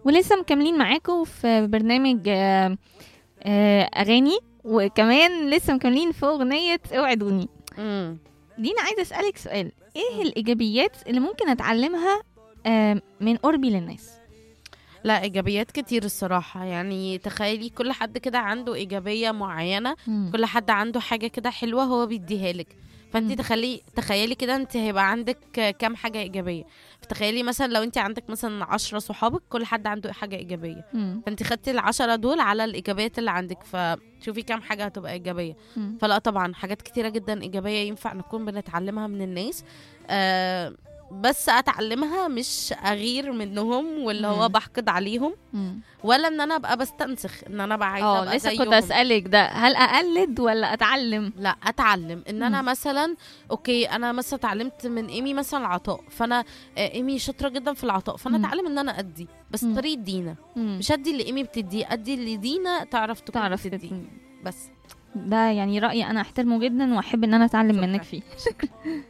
ولسه مكملين معاكم في برنامج آه، آه، اغاني وكمان لسه مكملين في اغنيه اوعدوني مم. دينا عايزه اسالك سؤال ايه الايجابيات اللي ممكن اتعلمها آه، من قربي للناس لا ايجابيات كتير الصراحه يعني تخيلي كل حد كده عنده ايجابيه معينه كل حد عنده حاجه كده حلوه هو بيديها لك فانت مم. تخلي تخيلي كده انت هيبقى عندك كام حاجه ايجابيه فتخيلي مثلا لو انت عندك مثلا عشرة صحابك كل حد عنده حاجه ايجابيه مم. فانت خدتي العشرة دول على الايجابيات اللي عندك فشوفي كام حاجه هتبقى ايجابيه مم. فلا طبعا حاجات كتيره جدا ايجابيه ينفع نكون بنتعلمها من الناس آه بس اتعلمها مش اغير منهم واللي هو مم. بحقد عليهم مم. ولا ان انا ابقى بستنسخ ان انا ابقى عايزه اه ابقى لسه كنت زيهم. اسالك ده هل اقلد ولا اتعلم لا اتعلم ان انا مم. مثلا اوكي انا مثلا اتعلمت من ايمي مثلا العطاء فانا آه، ايمي شاطره جدا في العطاء فانا مم. اتعلم ان انا ادي بس مم. طريقه دينا مم. مش ادي اللي ايمي بتديه ادي اللي دينا تعرف تكون تعرف بتديه تدي. بس ده يعني رايي انا احترمه جدا واحب ان انا اتعلم شكراً. منك فيه